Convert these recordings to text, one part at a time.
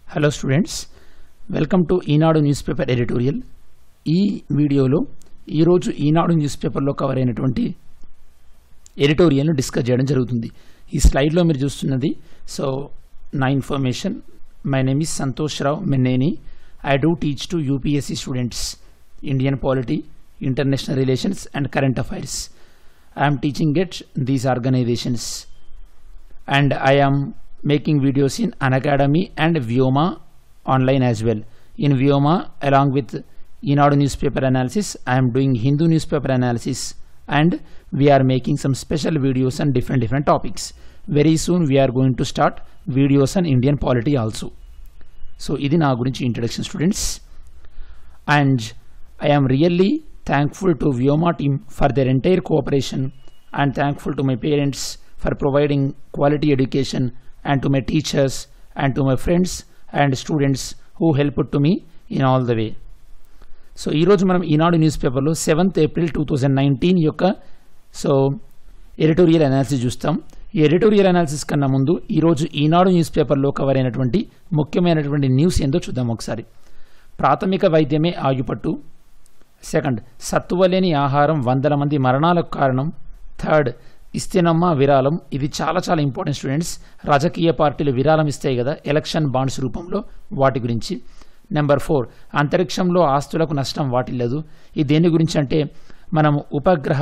Hello students welcome to Eenadu newspaper editorial ఈ వీడియోలో ఈరోజు ఈనాడు న్యూస్ పేపర్లో కవర్ అయినటువంటి ఎడిటోరియల్ను డిస్కస్ చేయడం జరుగుతుంది ఈ స్లైడ్లో మీరు చూస్తున్నది సో నా information my name is Santosh Rao Menneni I do teach to UPSC students Indian polity international relations and current affairs I'm teaching at these organisations and I am making videos in Unacademy and Vyoma online as well. In Vyoma, along with Inadu newspaper analysis, I am doing Hindu newspaper analysis and we are making some special videos on different different topics. Very soon we are going to start videos on Indian polity also. So ఇది నా గురించి introduction students and I am really thankful to Vyoma team for their entire cooperation and thankful to my parents for providing quality education and to my teachers and to my friends and students who help to me in all the way so ఈరోజు మనం Eenadu news పేపర్లో seventh April two thousand nineteen యొక్క so editorial analysis చూస్తాం ఈ editorial analysis కన్నా ముందు ఈరోజు ఈనాడు news పేపర్లో కవర్ అయినటువంటి ముఖ్యమైనటువంటి న్యూస్ ఏందో చూద్దాం ఒకసారి ప్రాథమిక వైద్యమే ఆయుపట్టు సెకండ్ సత్తువలేని ఆహారం వందల మంది మరణాలకు కారణం థర్డ్ ఇస్తేనమ్మా విరాళం ఇది చాలా చాలా ఇంపార్టెంట్ స్టూడెంట్స్ రాజకీయ పార్టీలు విరాళం ఇస్తాయి కదా ఎలక్షన్ బాండ్స్ రూపంలో వాటి గురించి నెంబర్ ఫోర్ అంతరిక్షంలో ఆస్తులకు నష్టం వాటిల్లదు ఇది దేని గురించి అంటే మనం ఉపగ్రహ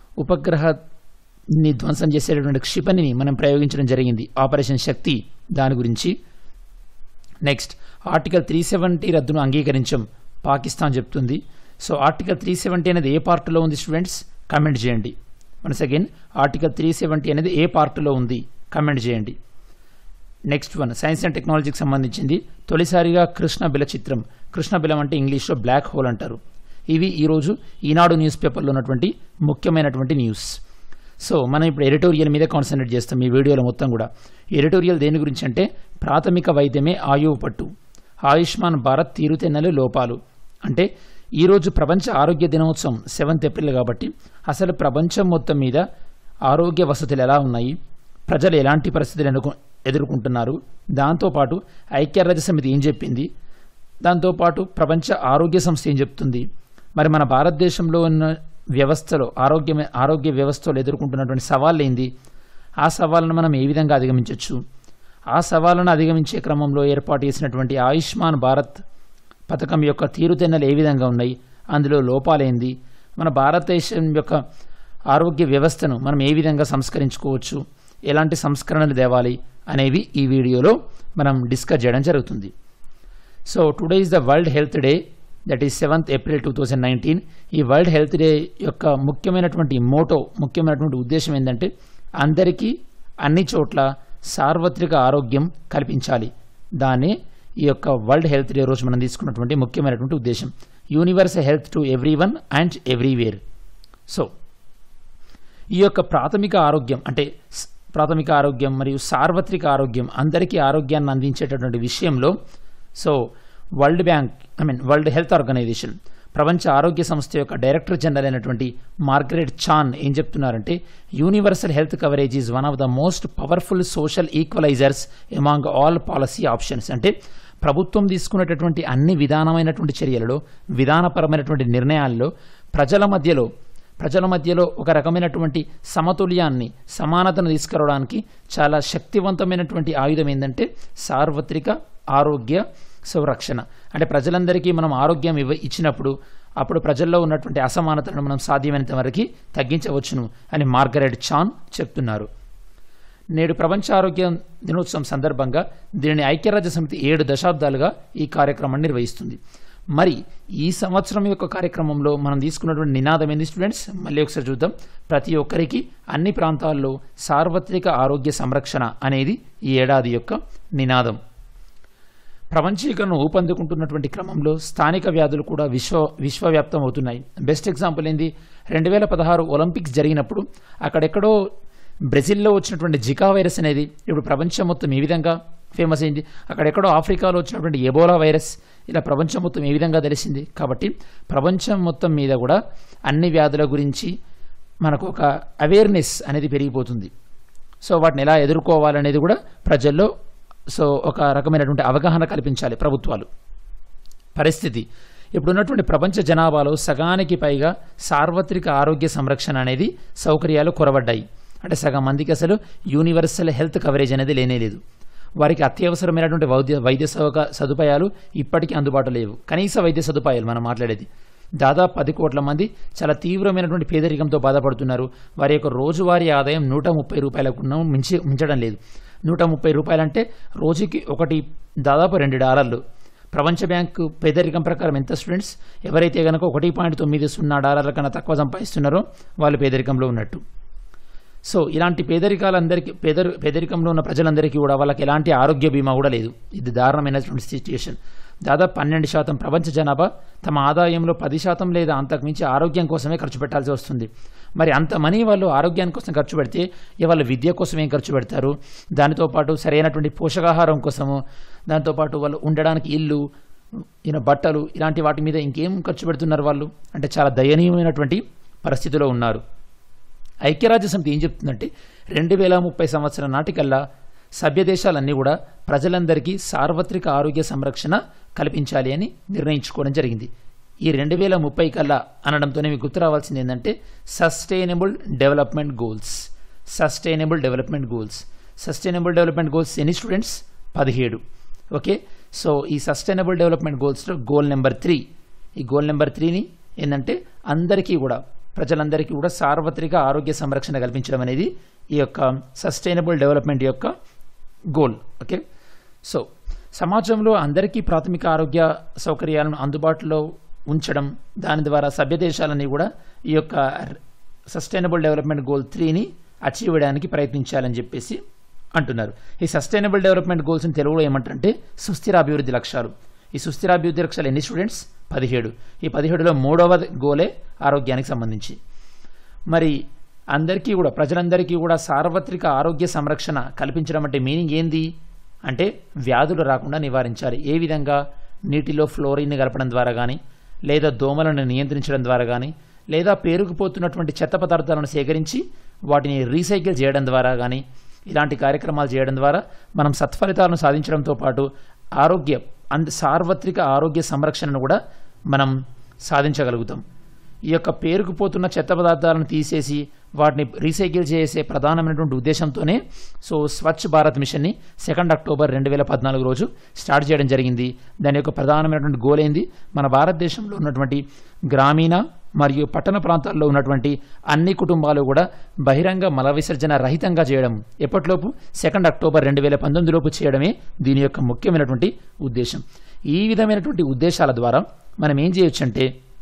ఉపగ్రహని ధ్వంసం చేసేటటువంటి క్షిపణిని మనం ప్రయోగించడం జరిగింది ఆపరేషన్ శక్తి దాని గురించి నెక్స్ట్ ఆర్టికల్ త్రీ సెవెంటీ రద్దును అంగీకరించం పాకిస్తాన్ చెప్తుంది సో ఆర్టికల్ త్రీ సెవెంటీ అనేది ఏ పార్ట్లో ఉంది స్టూడెంట్స్ కమెంట్ చేయండి once again article three seventy అనేది ఏ పార్ట్లో ఉంది కమెంట్ చేయండి నెక్స్ట్ వన్ సైన్స్ అండ్ టెక్నాలజీకి సంబంధించింది తొలిసారిగా కృష్ణ బిల చిత్రం కృష్ణ బిలం అంటే ఇంగ్లీష్లో బ్లాక్ హోల్ అంటారు ఇవి ఈరోజు ఈనాడు న్యూస్ పేపర్లో ఉన్నటువంటి ముఖ్యమైనటువంటి న్యూస్ సో మనం ఇప్పుడు ఎడిటోరియల్ మీద కాన్సన్ట్రేట్ చేస్తాం ఈ వీడియోలో మొత్తం కూడా ఎడిటోరియల్ దేని గురించి అంటే ప్రాథమిక వైద్యమే ఆయువు పట్టు ఆయుష్మాన్ భారత్ తీరుతెన్నెలు లోపాలు అంటే ఈరోజు ప్రపంచ ఆరోగ్య దినోత్సవం సెవెంత్ ఏప్రిల్ కాబట్టి అసలు ప్రపంచం మొత్తం మీద ఆరోగ్య వసతులు ఎలా ఉన్నాయి ప్రజలు ఎలాంటి పరిస్థితులు ఎదుర్కొ ఎదుర్కొంటున్నారు దాంతోపాటు ఐక్యరాజ్య సమితి ఏం చెప్పింది దాంతోపాటు ప్రపంచ ఆరోగ్య సంస్థ ఏం చెప్తుంది మరి మన భారతదేశంలో ఉన్న వ్యవస్థలో ఆరోగ్య ఆరోగ్య వ్యవస్థలో ఎదుర్కొంటున్నటువంటి సవాళ్ళు ఏంది ఆ సవాళ్ళను మనం ఏ విధంగా అధిగమించవచ్చు ఆ సవాళ్ళను అధిగమించే క్రమంలో ఏర్పాటు చేసినటువంటి ఆయుష్మాన్ భారత్ పథకం యొక్క తీరుతెన్నెలు ఏ విధంగా ఉన్నాయి అందులో లోపాలేంది మన భారతదేశం యొక్క ఆరోగ్య వ్యవస్థను మనం ఏ విధంగా సంస్కరించుకోవచ్చు ఎలాంటి సంస్కరణలు తేవాలి అనేవి ఈ వీడియోలో మనం డిస్కస్ చేయడం జరుగుతుంది so today is the world health day that is seventh April two thousand nineteen ఈ వరల్డ్ హెల్త్ డే యొక్క ముఖ్యమైనటువంటి మోటో ముఖ్యమైనటువంటి ఉద్దేశం ఏంటంటే అందరికీ అన్ని చోట్ల సార్వత్రిక ఆరోగ్యం కల్పించాలి దాన్నే ఈ యొక్క వరల్డ్ హెల్త్ డే రోజు మనం తీసుకున్నటువంటి ముఖ్యమైనటువంటి ఉద్దేశం universal health to everyone and everywhere so ఈ యొక్క ప్రాథమిక ఆరోగ్యం అంటే స్- ప్రాథమిక ఆరోగ్యం మరియు సార్వత్రిక ఆరోగ్యం అందరికీ ఆరోగ్యాన్ని అందించేటటువంటి విషయంలో so world bank I mean world health organisation ప్రపంచ ఆరోగ్య సంస్థ యొక్క డైరెక్టర్ జనరల్ అయినటువంటి మార్గరెట్ చాన్ ఏం చెప్తున్నారంటే universal health coverage is one of the most powerful social equalisers among all policy options అంటే ప్రభుత్వం తీసుకునేటటువంటి అన్ని విధానమైనటువంటి చర్యలలో విధానపరమైనటువంటి నిర్ణయాల్లో ప్రజల మధ్యలో ప్రజల మధ్యలో ఒక రకమైనటువంటి సమతుల్యాన్ని సమానతను తీసుకురావడానికి చాలా శక్తివంతమైనటువంటి ఆయుధం ఏంటంటే సార్వత్రిక ఆరోగ్య సంరక్షణ అంటే ప్రజలందరికీ మనం ఆరోగ్యం ఇవ్వ ఇచ్చినప్పుడు అప్పుడు ప్రజల్లో ఉన్నటువంటి అసమానతలను మనం సాధ్యమైనంత వరకు తగ్గించవచ్చును అని మార్గరెట్ చాన్ చెప్తున్నారు నేడు ప్రపంచ ఆరోగ్య దినోత్సవం సందర్భంగా దీనిని ఐక్యరాజ్య సమితి ఏడు దశాబ్దాలుగా ఈ కార్యక్రమాన్ని నిర్వహిస్తుంది మరి ఈ సంవత్సరం యొక్క కార్యక్రమంలో మనం తీసుకున్నటువంటి నినాదం ఏంది స్టూడెంట్స్ మళ్ళీ ఒకసారి చూద్దాం ప్రతి ఒక్కరికి అన్ని ప్రాంతాల్లో సార్వత్రిక ఆరోగ్య సంరక్షణ అనేది ఈ ఏడాది యొక్క నినాదం ప్రపంచీకరణ ఊపందుకుంటున్నటువంటి క్రమంలో స్థానిక వ్యాధులు కూడా విశ్వ విశ్వవ్యాప్తం అవుతున్నాయి బెస్ట్ ఎగ్జాంపుల్ ఏంది రెండు వేల పదహారు ఒలింపిక్స్ జరిగినప్పుడు అక్కడెక్కడో బ్రెజిల్లో వచ్చినటువంటి జికా వైరస్ అనేది ఇప్పుడు ప్రపంచం మొత్తం ఏ విధంగా ఫేమస్ అయింది అక్కడెక్కడో ఆఫ్రికాలో వచ్చినటువంటి ఎబోలా వైరస్ ఇలా ప్రపంచం మొత్తం ఏ విధంగా తెలిసింది కాబట్టి ప్రపంచం మొత్తం మీద కూడా అన్ని వ్యాధుల గురించి మనకు ఒక అవేర్నెస్ అనేది పెరిగిపోతుంది సో వాటిని ఎలా ఎదుర్కోవాలనేది కూడా ప్రజల్లో సో ఒక రకమైనటువంటి అవగాహన కల్పించాలి ప్రభుత్వాలు పరిస్థితి ఇప్పుడున్నటువంటి ప్రపంచ జనాభాలో సగానికి పైగా సార్వత్రిక ఆరోగ్య సంరక్షణ అనేది సౌకర్యాలు కొరవడ్డాయి అంటే సగం మందికి అసలు యూనివర్సల్ హెల్త్ కవరేజ్ అనేది లేనేలేదు వారికి అత్యవసరమైనటువంటి వైద్య వైద్య సౌక సదుపాయాలు ఇప్పటికీ అందుబాటులో లేవు కనీస వైద్య సదుపాయాలు మనం మాట్లాడేది దాదాపు పది కోట్ల మంది చాలా తీవ్రమైనటువంటి పేదరికంతో బాధపడుతున్నారు వారి యొక్క రోజువారీ ఆదాయం నూట ముప్పై రూపాయలకు మించి మించడం లేదు నూట ముప్పై రూపాయలంటే రోజుకి ఒకటి దాదాపు రెండు డాలర్లు ప్రపంచ బ్యాంకు పేదరికం ప్రకారం ఎంత స్టూడెంట్స్ ఎవరైతే కనుక ఒకటి పాయింట్ తొమ్మిది సున్నా డాలర్ల కన్నా తక్కువ సంపాదిస్తున్నారో వాళ్ళు పేదరికంలో ఉన్నట్టు సో ఇలాంటి పేదరికాలందరికీ పేదరి పేదరికంలో ఉన్న ప్రజలందరికీ కూడా వాళ్ళకి ఎలాంటి ఆరోగ్య బీమా కూడా లేదు ఇది దారుణమైనటువంటి సిచ్యుయేషన్ దాదాపు పన్నెండు శాతం ప్రపంచ జనాభా తమ ఆదాయంలో పది శాతం లేదా అంతకుమించి ఆరోగ్యం కోసమే ఖర్చు పెట్టాల్సి వస్తుంది మరి అంత మనీ వాళ్ళు ఆరోగ్యాని కోసం ఖర్చు పెడితే ఇక వాళ్ళు విద్య కోసం ఏం ఖర్చు పెడతారు దానితో పాటు సరైనటువంటి పోషకాహారం కోసము దాంతోపాటు వాళ్ళు ఉండడానికి ఇల్లు ఈయన బట్టలు ఇలాంటి వాటి మీద ఇంకేం ఖర్చు పెడుతున్నారు వాళ్ళు అంటే చాలా దయనీయమైనటువంటి పరిస్థితిలో ఉన్నారు ఐక్యరాజ్య సమితి ఏం చెప్తుందంటే రెండు వేల ముప్పై సంవత్సరం నాటికల్లా సభ్య దేశాలన్నీ కూడా ప్రజలందరికీ సార్వత్రిక ఆరోగ్య సంరక్షణ కల్పించాలి అని నిర్ణయించుకోవడం జరిగింది ఈ రెండు వేల ముప్పై కల్లా అనడంతోనే మీకు గుర్తు రావాల్సింది ఏంటంటే sustainable development goals sustainable development goals sustainable development goals ఎన్ని స్టూడెంట్స్ పదిహేడు ఓకే సో ఈ సస్టైనబుల్ డెవలప్మెంట్ గోల్స్లో గోల్ నెంబర్ త్రీ ఈ గోల్ నెంబర్ త్రీని ఏంటంటే అందరికీ కూడా ప్రజలందరికీ కూడా సార్వత్రిక ఆరోగ్య సంరక్షణ కల్పించడం అనేది ఈ యొక్క సస్టైనబుల్ డెవలప్మెంట్ యొక్క గోల్ ఓకే సో సమాజంలో అందరికీ ప్రాథమిక ఆరోగ్య సౌకర్యాలను అందుబాటులో ఉంచడం దాని ద్వారా సభ్య దేశాలన్నీ కూడా ఈ యొక్క సస్టైనబుల్ డెవలప్మెంట్ గోల్ త్రీని అచీవ్ చేయడానికి ప్రయత్నించాలని చెప్పేసి అంటున్నారు ఈ సస్టైనబుల్ డెవలప్మెంట్ గోల్స్ని తెలుగులో ఏమంటారంటే సుస్థిర అభివృద్ధి లక్ష్యాలు ఈ సుస్థిర అభివృద్ధి లక్ష్యాలు ఎన్ని స్టూడెంట్స్ పదిహేడు ఈ పదిహేడులో మూడవ గోలే ఆరోగ్యానికి సంబంధించి మరి అందరికీ కూడా ప్రజలందరికీ కూడా సార్వత్రిక ఆరోగ్య సంరక్షణ కల్పించడం అంటే మీనింగ్ ఏంది అంటే వ్యాధులు రాకుండా నివారించాలి ఏ విధంగా నీటిలో ఫ్లోరిన్ కలపడం ద్వారా కానీ లేదా దోమలను నియంత్రించడం ద్వారా కానీ లేదా పేరుకుపోతున్నటువంటి చెత్త పదార్థాలను సేకరించి వాటిని రీసైకిల్ చేయడం ద్వారా కానీ ఇలాంటి కార్యక్రమాలు చేయడం ద్వారా మనం సత్ఫలితాలను సాధించడంతో పాటు ఆరోగ్య అంద సార్వత్రిక ఆరోగ్య సంరక్షణను కూడా మనం సాధించగలుగుతాం ఈ యొక్క పేరుకుపోతున్న చెత్త పదార్థాలను తీసేసి వాటిని రీసైకిల్ చేసే ప్రధానమైనటువంటి ఉద్దేశంతోనే సో స్వచ్ఛ భారత్ మిషన్ని సెకండ్ అక్టోబర్ రెండు వేల పద్నాలుగు రోజు స్టార్ట్ చేయడం జరిగింది దాని యొక్క ప్రధానమైనటువంటి గోల్ ఏంది మన భారతదేశంలో ఉన్నటువంటి గ్రామీణ మరియు పట్టణ ప్రాంతాల్లో ఉన్నటువంటి అన్ని కుటుంబాలు కూడా బహిరంగ మల విసర్జన రహితంగా చేయడం ఎప్పటిలోపు సెకండ్ అక్టోబర్ రెండు వేల పంతొమ్మిదిలోపు చేయడమే దీని యొక్క ముఖ్యమైనటువంటి ఉద్దేశం ఈ విధమైనటువంటి ఉద్దేశాల ద్వారా మనం ఏం చేయొచ్చు అంటే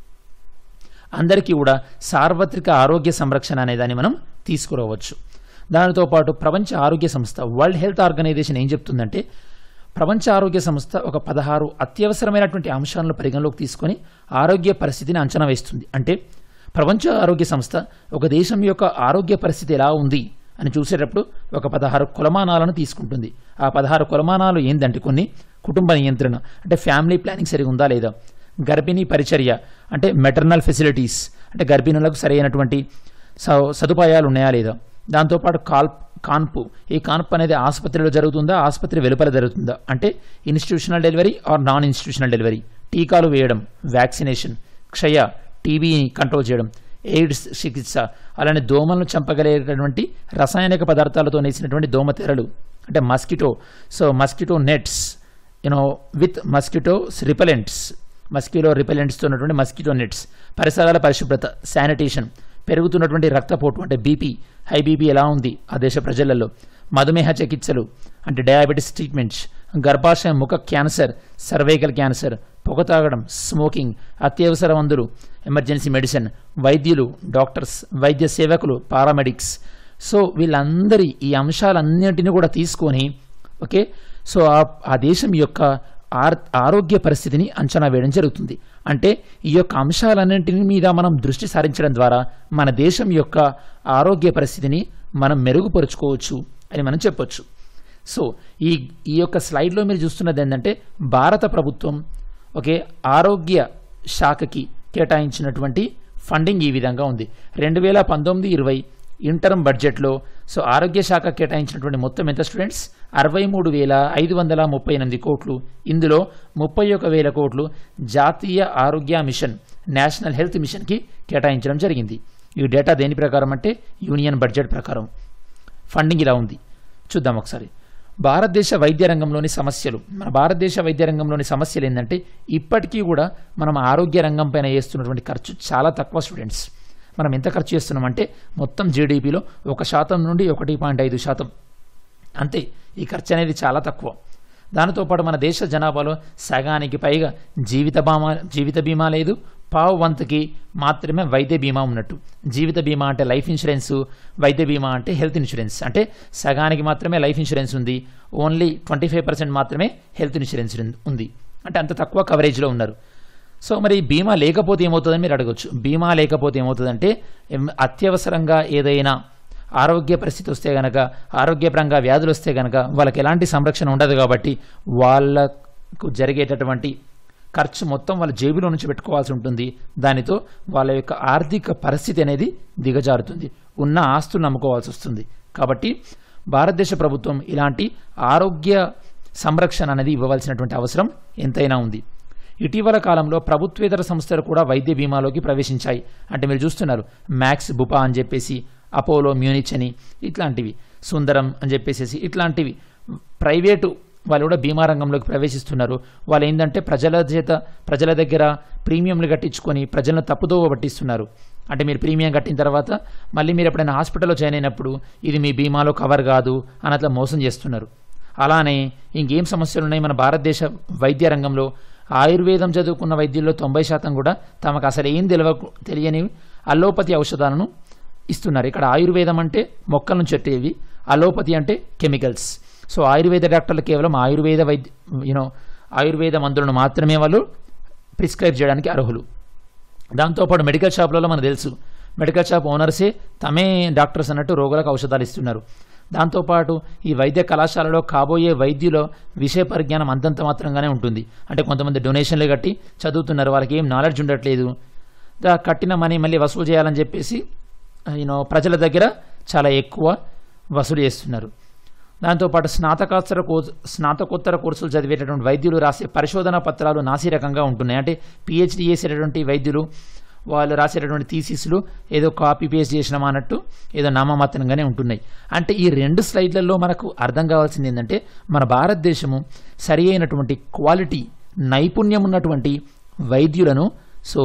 అందరికీ కూడా సార్వత్రిక ఆరోగ్య సంరక్షణ అనే దాన్ని మనం తీసుకురావచ్చు దానితో పాటు ప్రపంచ ఆరోగ్య సంస్థ వరల్డ్ హెల్త్ ఆర్గనైజేషన్ ఏం చెప్తుందంటే ప్రపంచ ఆరోగ్య సంస్థ ఒక పదహారు అత్యవసరమైనటువంటి అంశాలను పరిగణలోకి తీసుకొని ఆరోగ్య పరిస్థితిని అంచనా వేస్తుంది అంటే ప్రపంచ ఆరోగ్య సంస్థ ఒక దేశం యొక్క ఆరోగ్య పరిస్థితి ఎలా ఉంది అని చూసేటప్పుడు ఒక పదహారు కొలమానాలను తీసుకుంటుంది ఆ పదహారు కొలమానాలు ఏంటంటే కొన్ని కుటుంబ నియంత్రణ అంటే ఫ్యామిలీ ప్లానింగ్ సరిగా ఉందా లేదా గర్భిణీ పరిచర్య అంటే మెటర్నల్ ఫెసిలిటీస్ అంటే గర్భిణులకు సరైనటువంటి స- సదుపాయాలు ఉన్నాయా లేదా దాంతోపాటు కాల్ కాన్పు ఈ కాన్పు అనేది ఆసుపత్రిలో జరుగుతుందా ఆసుపత్రి వెలుపల జరుగుతుందా అంటే institutional delivery or non institutional delivery టీకాలు వేయడం వ్యాక్సినేషన్ క్షయ టీబీని కంట్రోల్ చేయడం ఎయిడ్స్ చికిత్స అలానే దోమలను చంపగలిగేటటువంటి రసాయనిక పదార్థాలతో నేసినటువంటి దోమతెరలు అంటే mosquito so mosquito nets you know with mosquitoes repellents mosquito రిపెలెంట్స్తో ఉన్నటువంటి మస్కిటో నెట్స్ పరిసరాల పరిశుభ్రత శానిటేషన్ పెరుగుతున్నటువంటి రక్తపోటు అంటే బీపీ హై బీపీ ఎలా ఉంది ఆ దేశ ప్రజలలో మధుమేహ చికిత్సలు అంటే డయాబెటిస్ ట్రీట్మెంట్స్ గర్భాశయ ముఖ క్యాన్సర్ సర్వైకల్ క్యాన్సర్ పొగ తాగడం స్మోకింగ్ అత్యవసర మందులు ఎమర్జెన్సీ మెడిసిన్ వైద్యులు డాక్టర్స్ వైద్య సేవకులు పారామెడిక్స్ సో వీళ్ళందరి ఈ అంశాలన్నింటినీ కూడా తీసుకొని ఓకే సో ఆ ఆ దేశం యొక్క ఆర్ ఆరోగ్య పరిస్థితిని అంచనా వేయడం జరుగుతుంది అంటే ఈ యొక్క అంశాలన్నింటిని మీద మనం దృష్టి సారించడం ద్వారా మన దేశం యొక్క ఆరోగ్య పరిస్థితిని మనం మెరుగుపరుచుకోవచ్చు అని మనం చెప్పొచ్చు సో ఈ ఈ యొక్క స్లైడ్లో మీరు చూస్తున్నది ఏంటంటే భారత ప్రభుత్వం ఓకే ఆరోగ్య శాఖకి కేటాయించినటువంటి ఫండింగ్ ఈ విధంగా ఉంది రెండు వేల పంతొమ్మిది ఇరవై ఇంటర్మ్ బడ్జెట్లో సో ఆరోగ్య శాఖ కేటాయించినటువంటి మొత్తం ఎంత స్టూడెంట్స్ అరవై మూడు వేల ఐదు వందల ముప్పై ఎనిమిది కోట్లు ఇందులో ముప్పై ఒక వేల కోట్లు జాతీయ ఆరోగ్య మిషన్ నేషనల్ హెల్త్ మిషన్కి కేటాయించడం జరిగింది ఈ డేటా దేని ప్రకారం అంటే యూనియన్ బడ్జెట్ ప్రకారం ఫండింగ్ ఇలా ఉంది చూద్దాం ఒకసారి భారతదేశ వైద్య రంగంలోని సమస్యలు మన భారతదేశ వైద్య రంగంలోని సమస్యలు ఏంటంటే ఇప్పటికీ కూడా మనం ఆరోగ్య రంగం పైన చేస్తున్నటువంటి ఖర్చు చాలా తక్కువ స్టూడెంట్స్ మనం ఎంత ఖర్చు చేస్తున్నామంటే మొత్తం జీడిపిలో ఒక శాతం నుండి ఒకటి పాయింట్ ఐదు శాతం అంతే ఈ ఖర్చు అనేది చాలా తక్కువ దానితో పాటు మన దేశ జనాభాలో సగానికి పైగా జీవిత బీమా జీవిత బీమా లేదు పావు వంతుకి మాత్రమే వైద్య బీమా ఉన్నట్టు జీవిత బీమా అంటే లైఫ్ ఇన్సూరెన్స్ వైద్య బీమా అంటే హెల్త్ ఇన్సూరెన్స్ అంటే సగానికి మాత్రమే లైఫ్ ఇన్సూరెన్స్ ఉంది ఓన్లీ ట్వంటీ ఫైవ్ పర్సెంట్ మాత్రమే హెల్త్ ఇన్సూరెన్స్ ఉంది అంటే అంత తక్కువ కవరేజ్లో ఉన్నారు సో మరి బీమా లేకపోతే ఏమవుతుందని మీరు అడగొచ్చు బీమా లేకపోతే ఏమవుతుందంటే ఎం- అత్యవసరంగా ఏదైనా ఆరోగ్య పరిస్థితి వస్తే గనక ఆరోగ్యపరంగా వ్యాధులు వస్తే గనక వాళ్ళకి ఎలాంటి సంరక్షణ ఉండదు కాబట్టి వాళ్ళకు జరిగేటటువంటి ఖర్చు మొత్తం వాళ్ళ జేబులో నుంచి పెట్టుకోవాల్సి ఉంటుంది దానితో వాళ్ళ యొక్క ఆర్థిక పరిస్థితి అనేది దిగజారుతుంది ఉన్న ఆస్తులు నమ్ముకోవాల్సి వస్తుంది కాబట్టి భారతదేశ ప్రభుత్వం ఇలాంటి ఆరోగ్య సంరక్షణ అనేది ఇవ్వవలసినటువంటి అవసరం ఎంతైనా ఉంది ఇటీవల కాలంలో ప్రభుత్వేతర సంస్థలు కూడా వైద్య బీమాలోకి ప్రవేశించాయి అంటే మీరు చూస్తున్నారు మ్యాక్స్ బుపా అని చెప్పేసి అపోలో మ్యూనిచ్ అని ఇట్లాంటివి సుందరం అని చెప్పేసి ఇట్లాంటివి ప్రైవేటు వాళ్ళు కూడా బీమా రంగంలోకి ప్రవేశిస్తున్నారు వాళ్ళు ఏంటంటే ప్రజల చేత ప్రజల దగ్గర ప్రీమియంలు కట్టించుకొని ప్రజలను తప్పుదోవ పట్టిస్తున్నారు అంటే మీరు ప్రీమియం కట్టిన తర్వాత మళ్ళీ మీరు ఎప్పుడైనా హాస్పిటల్లో జాయిన్ అయినప్పుడు ఇది మీ బీమాలో కవర్ కాదు అని అట్లా మోసం చేస్తున్నారు అలానే ఇంకేం సమస్యలు ఉన్నాయి మన భారతదేశ వైద్య రంగంలో ఆయుర్వేదం చదువుకున్న వైద్యుల్లో తొంభై శాతం కూడా తమకు అసలు ఏం తెలియ తెలియని అల్లోపతి ఔషధాలను ఇస్తున్నారు ఇక్కడ ఆయుర్వేదం అంటే మొక్కల నుంచి వచ్చేవి అలోపతి అంటే కెమికల్స్ సో ఆయుర్వేద డాక్టర్లు కేవలం ఆయుర్వేద వైద్య యూనో ఆయుర్వేద మందులను మాత్రమే వాళ్ళు ప్రిస్క్రైబ్ చేయడానికి అర్హులు దాంతోపాటు మెడికల్ షాపులలో మనకు తెలుసు మెడికల్ షాప్ ఓనర్సే తమే డాక్టర్స్ అన్నట్టు రోగులకు ఔషధాలు ఇస్తున్నారు దాంతోపాటు ఈ వైద్య కళాశాలలో కాబోయే వైద్యుల విషయ పరిజ్ఞానం అంతంత మాత్రంగానే ఉంటుంది అంటే కొంతమంది డొనేషన్లు కట్టి చదువుతున్నారు వాళ్ళకి ఏం నాలెడ్జ్ ఉండట్లేదు దా కట్టిన మనీ మళ్ళీ వసూలు చేయాలని చెప్పేసి యూనో ప్రజల దగ్గర చాలా ఎక్కువ వసూలు చేస్తున్నారు దాంతోపాటు స్నాతకోత్తర కోర్సు స్నాతకోత్తర కోర్సులు చదివేటటువంటి వైద్యులు రాసే పరిశోధన పత్రాలు నాసి రకంగా ఉంటున్నాయి అంటే పిహెచ్డి చేసేటటువంటి వైద్యులు వాళ్ళు రాసేటటువంటి థీసిస్లు ఏదో కాపీ పేస్ట్ చేసినామా అన్నట్టు ఏదో నామమాత్రంగానే ఉంటున్నాయి అంటే ఈ రెండు స్లైడ్లలో మనకు అర్థం కావాల్సింది ఏంటంటే మన భారతదేశము సరి అయినటువంటి క్వాలిటీ నైపుణ్యం ఉన్నటువంటి వైద్యులను సో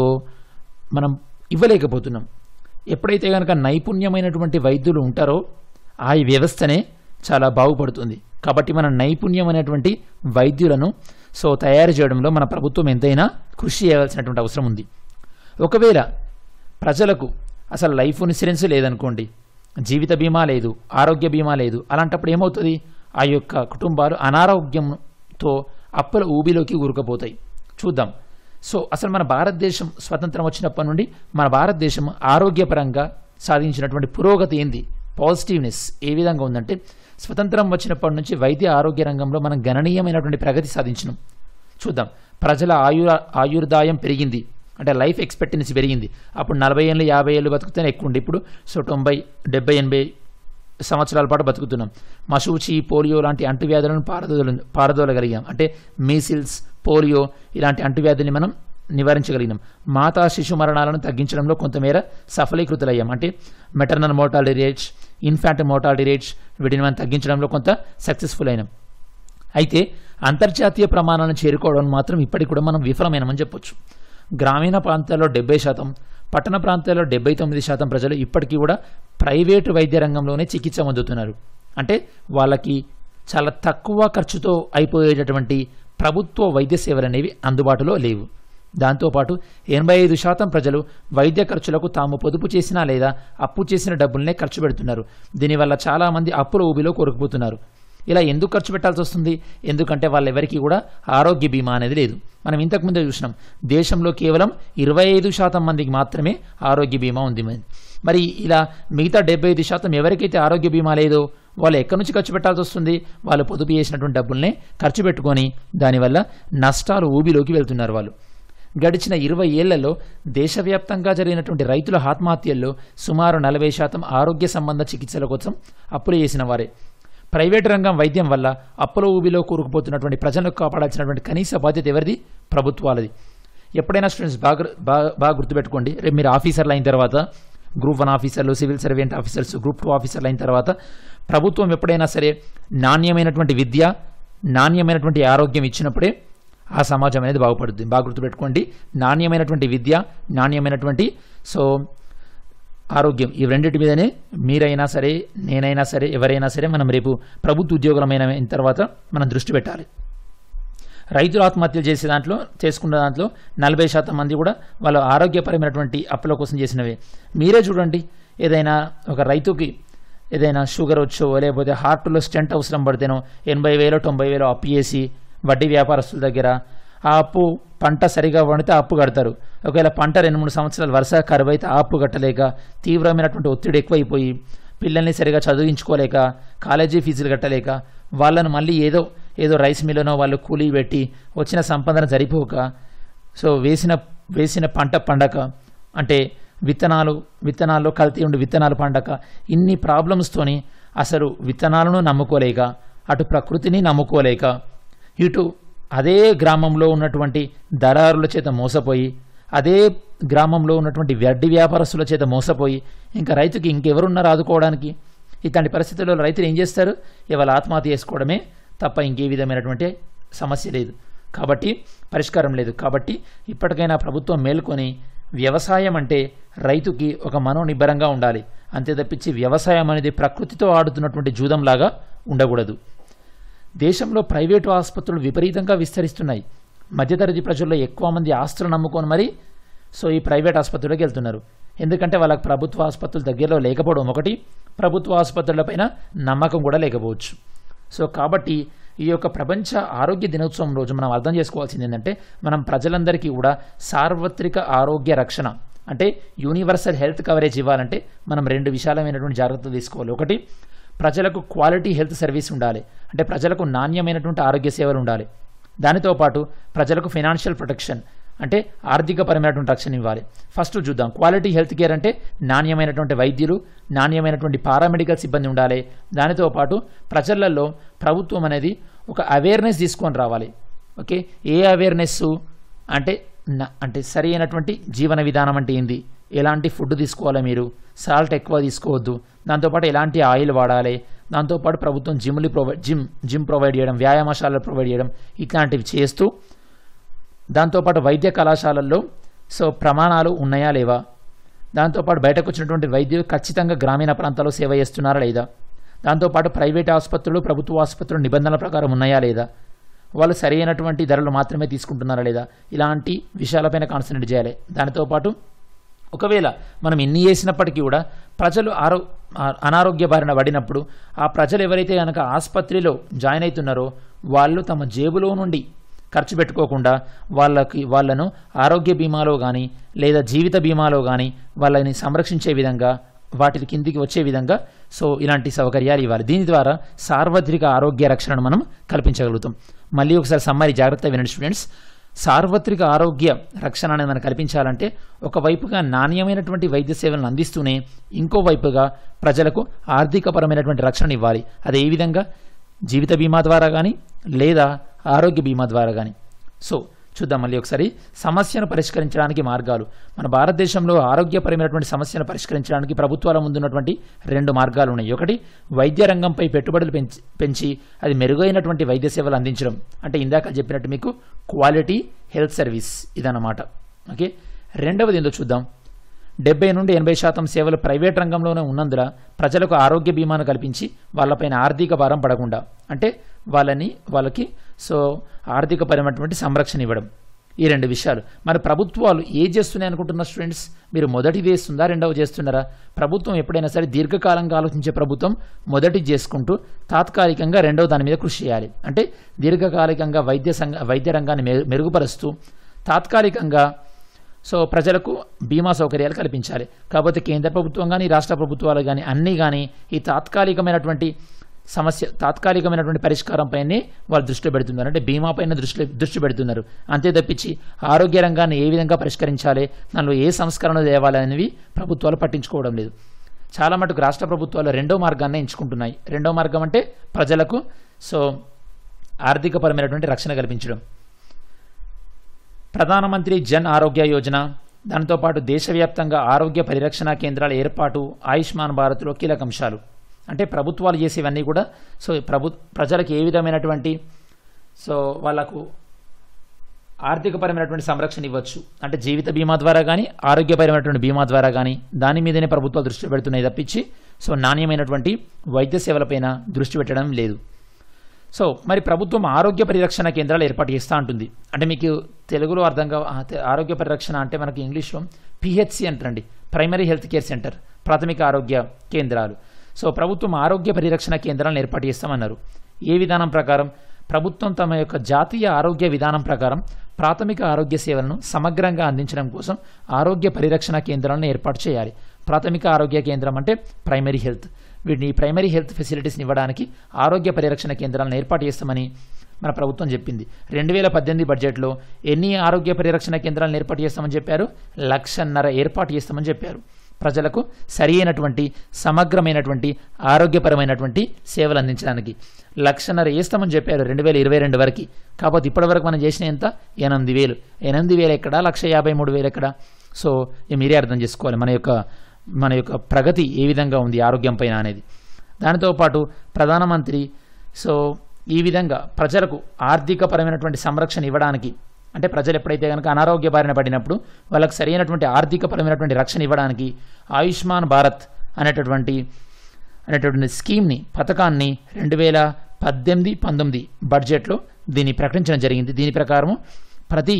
మనం ఇవ్వలేకపోతున్నాం ఎప్పుడైతే కనుక నైపుణ్యమైనటువంటి వైద్యులు ఉంటారో ఆ వ్యవస్థనే చాలా బాగుపడుతుంది కాబట్టి మన నైపుణ్యం అనేటువంటి వైద్యులను సో తయారు చేయడంలో మన ప్రభుత్వం ఎంతైనా కృషి చేయాల్సినటువంటి అవసరం ఉంది ఒకవేళ ప్రజలకు అసలు లైఫ్ ఇన్సూరెన్స్ లేదనుకోండి జీవిత బీమా లేదు ఆరోగ్య బీమా లేదు అలాంటప్పుడు ఏమవుతుంది ఆ యొక్క కుటుంబాలు అనారోగ్యంతో అప్పుల ఊబిలోకి ఊరుకుపోతాయి చూద్దాం సో అసలు మన భారతదేశం స్వతంత్రం వచ్చినప్పటి నుండి మన భారతదేశం ఆరోగ్యపరంగా సాధించినటువంటి పురోగతి ఏంది పాజిటివ్నెస్ ఏ విధంగా ఉందంటే స్వతంత్రం వచ్చినప్పటి నుంచి వైద్య ఆరోగ్య రంగంలో మనం గణనీయమైనటువంటి ప్రగతి సాధించినాం చూద్దాం ప్రజల ఆయు ఆయుర్దాయం పెరిగింది అంటే లైఫ్ ఎక్స్పెక్టెన్సీ పెరిగింది అప్పుడు నలభై ఏళ్ళు యాభై ఏళ్ళు బతుకుతేనే ఎక్కువ ఉండే ఇప్పుడు సో తొంభై డెబ్బై ఎనభై సంవత్సరాల పాటు బతుకుతున్నాం మశూచి పోలియో లాంటి అంటువ్యాధులను పారదోల పారదోలగలిగాం అంటే మీసిల్స్ పోలియో ఇలాంటి అంటువ్యాధుల్ని మనం నివారించగలిగినాం మాతా శిశు మరణాలను తగ్గించడంలో కొంతమేర సఫలీకృతులయ్యాం అంటే maternal mortality rates infant mortality rates వీటిని మనం తగ్గించడంలో కొంత సక్సెస్ఫుల్ అయినాం అయితే అంతర్జాతీయ ప్రమాణాలను చేరుకోవడం మాత్రం ఇప్పటికి కూడా మనం విఫలమైనమని చెప్పొచ్చు గ్రామీణ ప్రాంతాల్లో డెబ్బై శాతం పట్టణ ప్రాంతాల్లో డెబ్బై తొమ్మిది శాతం ప్రజలు ఇప్పటికీ కూడా ప్రైవేటు వైద్య రంగంలోనే చికిత్స పొందుతున్నారు అంటే వాళ్ళకి చాలా తక్కువ ఖర్చుతో అయిపోయేటటువంటి ప్రభుత్వ వైద్య సేవలు అనేవి అందుబాటులో లేవు దాంతోపాటు ఎనభై ఐదు శాతం ప్రజలు వైద్య ఖర్చులకు తాము పొదుపు చేసినా లేదా అప్పు చేసిన డబ్బులనే ఖర్చు పెడుతున్నారు దీనివల్ల చాలామంది అప్పుల ఊబిలో కొరుకుపోతున్నారు ఇలా ఎందుకు ఖర్చు పెట్టాల్సి వస్తుంది ఎందుకంటే వాళ్ళెవరికీ కూడా ఆరోగ్య బీమా అనేది లేదు మనం ఇంతకుముందే చూసినాం దేశంలో కేవలం ఇరవై ఐదు శాతం మందికి మాత్రమే ఆరోగ్య బీమా ఉంది మరి. మరి ఇలా మిగతా డెబ్బై ఐదు శాతం ఎవరికైతే ఆరోగ్య బీమా లేదో వాళ్ళు ఎక్కడి నుంచి ఖర్చు పెట్టాల్సి వస్తుంది వాళ్ళు పొదుపు చేసినటువంటి డబ్బుల్నే ఖర్చు పెట్టుకొని దానివల్ల నష్టాలు ఊబిలోకి వెళ్తున్నారు వాళ్ళు గడిచిన ఇరవై ఏళ్లలో దేశవ్యాప్తంగా జరిగినటువంటి రైతుల ఆత్మహత్యల్లో సుమారు నలభై శాతం ఆరోగ్య సంబంధ చికిత్సల కోసం అప్పులు చేసిన వారే ప్రైవేటు రంగం వైద్యం వల్ల అప్పుల ఊబిలో కూరుకుపోతున్నటువంటి ప్రజలను కాపాడాల్సినటువంటి కనీస బాధ్యత ఎవరిది ప్రభుత్వాలది ఎప్పుడైనా స్టూడెంట్స్ బాగా బాగా బాగా గుర్తుపెట్టుకోండి రేపు మీరు ఆఫీసర్లు అయిన తర్వాత గ్రూప్ వన్ ఆఫీసర్లు civil servant officers group two ఆఫీసర్లు అయిన తర్వాత ప్రభుత్వం ఎప్పుడైనా సరే నాణ్యమైనటువంటి విద్య నాణ్యమైనటువంటి ఆరోగ్యం ఇచ్చినప్పుడే ఆ సమాజం అనేది బాగుపడుతుంది బాగా గుర్తుపెట్టుకోండి నాణ్యమైనటువంటి విద్య నాణ్యమైనటువంటి సో ఆరోగ్యం ఈ రెండింటి మీదనే మీరైనా సరే నేనైనా సరే ఎవరైనా సరే మనం రేపు ప్రభుత్వ ఉద్యోగులమైన అయిన తర్వాత మనం దృష్టి పెట్టాలి రైతులు ఆత్మహత్యలు చేసే దాంట్లో చేసుకున్న దాంట్లో నలభై శాతం మంది కూడా వాళ్ళ ఆరోగ్యపరమైనటువంటి అప్పుల కోసం చేసినవే మీరే చూడండి ఏదైనా ఒక రైతుకి ఏదైనా షుగర్ వచ్చో లేకపోతే హార్ట్లో స్టెంట్ అవసరం పడితేనో ఎనభై వేలో తొంభై వేలో అప్పు చేసి వడ్డీ వ్యాపారస్తుల దగ్గర ఆ అప్పు పంట సరిగా పండితే ఆ అప్పు కడతారు ఒకవేళ పంట రెండు మూడు సంవత్సరాలు వరుస కరువు అయితే ఆ అప్పు కట్టలేక తీవ్రమైనటువంటి ఒత్తిడి ఎక్కువైపోయి పిల్లల్ని సరిగా చదివించుకోలేక కాలేజీ ఫీజులు కట్టలేక వాళ్ళను మళ్ళీ ఏదో ఏదో రైస్ మిల్లునో వాళ్ళు కూలీ పెట్టి వచ్చిన సంపాదన సరిపోక సో వేసిన వేసిన పంట పండక అంటే విత్తనాలు విత్తనాల్లో కల్తీ ఉండి విత్తనాలు పండక ఇన్ని ప్రాబ్లమ్స్తోని అసలు విత్తనాలను నమ్ముకోలేక అటు ప్రకృతిని నమ్ముకోలేక ఇటు అదే గ్రామంలో ఉన్నటువంటి దళారుల చేత మోసపోయి అదే గ్రామంలో ఉన్నటువంటి వడ్డీ వ్యాపారస్తుల చేత మోసపోయి ఇంకా రైతుకి ఇంకెవరున్నారు ఆదుకోవడానికి ఇట్లాంటి పరిస్థితుల్లో రైతులు ఏం చేస్తారు ఇవాళ ఆత్మహత్య చేసుకోవడమే తప్ప ఇంకే విధమైనటువంటి సమస్య లేదు కాబట్టి పరిష్కారం లేదు కాబట్టి ఇప్పటికైనా ప్రభుత్వం మేల్కొని వ్యవసాయం అంటే రైతుకి ఒక మనోనిబ్బరంగా ఉండాలి అంతే తప్పించి వ్యవసాయం అనేది ప్రకృతితో ఆడుతున్నటువంటి జూదంలాగా ఉండకూడదు దేశంలో ప్రైవేటు ఆసుపత్రులు విపరీతంగా విస్తరిస్తున్నాయి మధ్యతరగతి ప్రజల్లో ఎక్కువ మంది ఆస్తులు నమ్ముకొని మరి సో ఈ ప్రైవేట్ ఆసుపత్రులకు వెళ్తున్నారు ఎందుకంటే వాళ్ళకి ప్రభుత్వ ఆసుపత్రులు దగ్గరలో లేకపోవడం ఒకటి ప్రభుత్వ ఆసుపత్రులపైన నమ్మకం కూడా లేకపోవచ్చు సో కాబట్టి ఈ యొక్క ప్రపంచ ఆరోగ్య దినోత్సవం రోజు మనం అర్థం చేసుకోవాల్సింది ఏంటంటే మనం ప్రజలందరికీ కూడా సార్వత్రిక ఆరోగ్య రక్షణ అంటే యూనివర్సల్ హెల్త్ కవరేజ్ ఇవ్వాలంటే మనం రెండు విశాలమైనటువంటి జాగ్రత్తలు తీసుకోవాలి ఒకటి ప్రజలకు క్వాలిటీ హెల్త్ సర్వీస్ ఉండాలి అంటే ప్రజలకు నాణ్యమైనటువంటి ఆరోగ్య సేవలు ఉండాలి దానితో పాటు ప్రజలకు ఫైనాన్షియల్ ప్రొటెక్షన్ అంటే ఆర్థికపరమైనటువంటి రక్షణ ఇవ్వాలి ఫస్ట్ చూద్దాం క్వాలిటీ హెల్త్ కేర్ అంటే నాణ్యమైనటువంటి వైద్యులు నాణ్యమైనటువంటి పారామెడికల్ సిబ్బంది ఉండాలి దానితో పాటు ప్రజలలో ప్రభుత్వం అనేది ఒక అవేర్నెస్ తీసుకొని రావాలి ఓకే ఏ అవేర్నెస్ అంటే న- అంటే సరి అయినటువంటి జీవన విధానం అంటే ఏంది ఎలాంటి ఫుడ్ తీసుకోవాలి మీరు సాల్ట్ ఎక్కువ తీసుకోవద్దు దాంతోపాటు ఎలాంటి ఆయిల్ వాడాలి దాంతోపాటు ప్రభుత్వం జిమ్లు ప్రొవైడ్ జిమ్ జిమ్ ప్రొవైడ్ చేయడం వ్యాయామశాలలు ప్రొవైడ్ చేయడం ఇట్లాంటివి చేస్తూ దాంతోపాటు వైద్య కళాశాలల్లో సో ప్రమాణాలు ఉన్నాయా లేవా దాంతోపాటు బయటకు వచ్చినటువంటి వైద్యులు ఖచ్చితంగా గ్రామీణ ప్రాంతాల్లో సేవ చేస్తున్నారా లేదా దాంతోపాటు ప్రైవేట్ ఆసుపత్రులు ప్రభుత్వ ఆసుపత్రులు నిబంధనల ప్రకారం ఉన్నాయా లేదా వాళ్ళు సరైనటువంటి ధరలు మాత్రమే తీసుకుంటున్నారా లేదా ఇలాంటి విషయాలపైన కాన్సన్ట్రేట్ చేయాలి దానితో పాటు ఒకవేళ మనం ఎన్ని చేసినప్పటికీ కూడా ప్రజలు ఆరో ఆ- అనారోగ్య బారిన పడినప్పుడు ఆ ప్రజలు ఎవరైతే కనుక ఆసుపత్రిలో జాయిన్ అవుతున్నారో వాళ్ళు తమ జేబులో నుండి ఖర్చు పెట్టుకోకుండా వాళ్ళకి వాళ్ళను ఆరోగ్య బీమాలో కానీ లేదా జీవిత బీమాలో కానీ వాళ్ళని సంరక్షించే విధంగా వాటి కిందికి వచ్చే విధంగా సో ఇలాంటి సౌకర్యాలు ఇవ్వాలి దీని ద్వారా సార్వత్రిక ఆరోగ్య రక్షణను మనం కల్పించగలుగుతాం మళ్ళీ ఒకసారి సమ్మరి జాగ్రత్త వినండి స్టూడెంట్స్ సార్వత్రిక ఆరోగ్య రక్షణ అనేది మనం కల్పించాలంటే ఒకవైపుగా నాణ్యమైనటువంటి వైద్య సేవలను అందిస్తూనే ఇంకో వైపుగా ప్రజలకు ఆర్థికపరమైనటువంటి రక్షణ ఇవ్వాలి అది ఏ విధంగా జీవిత బీమా ద్వారా కానీ లేదా ఆరోగ్య బీమా ద్వారా కానీ సో చూద్దాం మళ్ళీ ఒకసారి సమస్యను పరిష్కరించడానికి మార్గాలు మన భారతదేశంలో ఆరోగ్యపరమైనటువంటి సమస్యను పరిష్కరించడానికి ప్రభుత్వాల ముందున్నటువంటి రెండు మార్గాలు ఉన్నాయి ఒకటి వైద్య రంగంపై పెట్టుబడులు పెంచి పెంచి అది మెరుగైనటువంటి వైద్య సేవలు అందించడం అంటే ఇందాక చెప్పినట్టు మీకు క్వాలిటీ హెల్త్ సర్వీస్ ఇదన్నమాట ఓకే రెండవది ఏందో చూద్దాం డెబ్బై నుండి ఎనభై శాతం సేవలు ప్రైవేట్ రంగంలోనే ఉన్నందున ప్రజలకు ఆరోగ్య బీమాను కల్పించి వాళ్ళపైన ఆర్థిక భారం పడకుండా అంటే వాళ్ళని వాళ్ళకి సో ఆర్థికపరమైనటువంటి సంరక్షణ ఇవ్వడం ఈ రెండు విషయాలు మరి ప్రభుత్వాలు ఏ చేస్తున్నాయి అనుకుంటున్న స్టూడెంట్స్ మీరు మొదటిది చేస్తుందా రెండవ చేస్తున్నారా ప్రభుత్వం ఎప్పుడైనా సరే దీర్ఘకాలంగా ఆలోచించే ప్రభుత్వం మొదటి చేసుకుంటూ తాత్కాలికంగా రెండవ దాని మీద కృషి చేయాలి అంటే దీర్ఘకాలికంగా వైద్య సంఘ వైద్య రంగాన్ని మె- మెరుగుపరుస్తూ తాత్కాలికంగా సో ప్రజలకు బీమా సౌకర్యాలు కల్పించాలి కాకపోతే కేంద్ర ప్రభుత్వం కానీ రాష్ట్ర ప్రభుత్వాలు కానీ అన్నీ కానీ ఈ తాత్కాలికమైనటువంటి సమస్య తాత్కాలికమైనటువంటి పరిష్కారంపైనే వాళ్ళు దృష్టి పెడుతున్నారు అంటే బీమా పైన దృష్టి దృష్టి పెడుతున్నారు అంతే తప్పించి ఆరోగ్య రంగాన్ని ఏ విధంగా పరిష్కరించాలి దానిలో ఏ సంస్కరణ తేవాలి అనేవి ప్రభుత్వాలు పట్టించుకోవడం లేదు చాలా మటుకు రాష్ట్ర ప్రభుత్వాలు రెండో మార్గాన్ని ఎంచుకుంటున్నాయి రెండో మార్గం అంటే ప్రజలకు సో ఆర్థికపరమైనటువంటి రక్షణ కల్పించడం ప్రధానమంత్రి జన్ ఆరోగ్య యోజన దాంతోపాటు దేశవ్యాప్తంగా ఆరోగ్య పరిరక్షణ కేంద్రాల ఏర్పాటు ఆయుష్మాన్ భారత్లో కీలక అంశాలు అంటే ప్రభుత్వాలు చేసేవన్నీ కూడా సో ప్రభు ప్రజలకు ఏ విధమైనటువంటి సో వాళ్ళకు ఆర్థికపరమైనటువంటి సంరక్షణ ఇవ్వచ్చు అంటే జీవిత బీమా ద్వారా కానీ ఆరోగ్యపరమైనటువంటి బీమా ద్వారా కానీ దాని మీదనే ప్రభుత్వాలు దృష్టి పెడుతున్నాయి తప్పించి సో నాణ్యమైనటువంటి వైద్య సేవలపైన దృష్టి పెట్టడం లేదు సో మరి ప్రభుత్వం ఆరోగ్య పరిరక్షణ కేంద్రాలు ఏర్పాటు చేస్తూ ఉంటుంది అంటే మీకు తెలుగులో అర్థంగా ఆరోగ్య పరిరక్షణ అంటే మనకి ఇంగ్లీష్లో పిహెచ్సి అంటారండి ప్రైమరీ హెల్త్ కేర్ సెంటర్ ప్రాథమిక ఆరోగ్య కేంద్రాలు సో ప్రభుత్వం ఆరోగ్య పరిరక్షణ కేంద్రాలను ఏర్పాటు చేస్తామన్నారు ఏ విధానం ప్రకారం ప్రభుత్వం తమ యొక్క జాతీయ ఆరోగ్య విధానం ప్రకారం ప్రాథమిక ఆరోగ్య సేవలను సమగ్రంగా అందించడం కోసం ఆరోగ్య పరిరక్షణ కేంద్రాలను ఏర్పాటు చేయాలి ప్రాథమిక ఆరోగ్య కేంద్రం అంటే ప్రైమరీ హెల్త్ వీటిని ప్రైమరీ హెల్త్ ఫెసిలిటీస్ని ఇవ్వడానికి ఆరోగ్య పరిరక్షణ కేంద్రాలను ఏర్పాటు చేస్తామని మన ప్రభుత్వం చెప్పింది రెండు వేల పద్దెనిమిది బడ్జెట్లో ఎన్ని ఆరోగ్య పరిరక్షణ కేంద్రాలను ఏర్పాటు చేస్తామని చెప్పారు లక్షన్నర ఏర్పాటు చేస్తామని చెప్పారు ప్రజలకు సరి అయినటువంటి సమగ్రమైనటువంటి ఆరోగ్యపరమైనటువంటి సేవలు అందించడానికి లక్షన్నర వేస్తామని చెప్పారు రెండు వేల ఇరవై రెండు వరకు కాకపోతే ఇప్పటివరకు మనం చేసిన ఎంత ఎనిమిది వేలు ఎనిమిది వేలు ఎక్కడ లక్ష యాభై మూడు వేలు ఎక్కడ సో ఇక మీరే అర్థం చేసుకోవాలి మన యొక్క మన యొక్క ప్రగతి ఏ విధంగా ఉంది ఆరోగ్యం పైన అనేది దానితో పాటు ప్రధానమంత్రి సో ఈ విధంగా ప్రజలకు ఆర్థికపరమైనటువంటి సంరక్షణ ఇవ్వడానికి అంటే ప్రజలు ఎప్పుడైతే కనుక అనారోగ్య బారిన పడినప్పుడు వాళ్ళకి సరైనటువంటి ఆర్థికపరమైనటువంటి రక్షణ ఇవ్వడానికి ఆయుష్మాన్ భారత్ అనేటటువంటి అనేటటువంటి స్కీమ్ని పథకాన్ని రెండు వేల పద్దెనిమిది పంతొమ్మిది బడ్జెట్లో దీన్ని ప్రకటించడం జరిగింది దీని ప్రకారం ప్రతి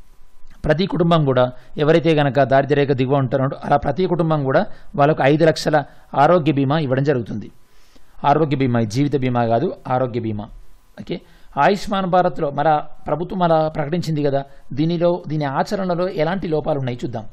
ప్రతి కుటుంబం కూడా ఎవరైతే గనక దారిద్ర్యరేఖ దిగువ ఉంటారో అలా ప్రతి కుటుంబం కూడా వాళ్ళకు ఐదు లక్షల ఆరోగ్య బీమా ఇవ్వడం జరుగుతుంది ఆరోగ్య బీమా జీవిత బీమా కాదు ఆరోగ్య బీమా ఓకే ఆయుష్మాన్ భారత్లో మన ప్రభుత్వం అలా ప్రకటించింది కదా దీనిలో దీని ఆచరణలో ఎలాంటి లోపాలు ఉన్నాయి చూద్దాం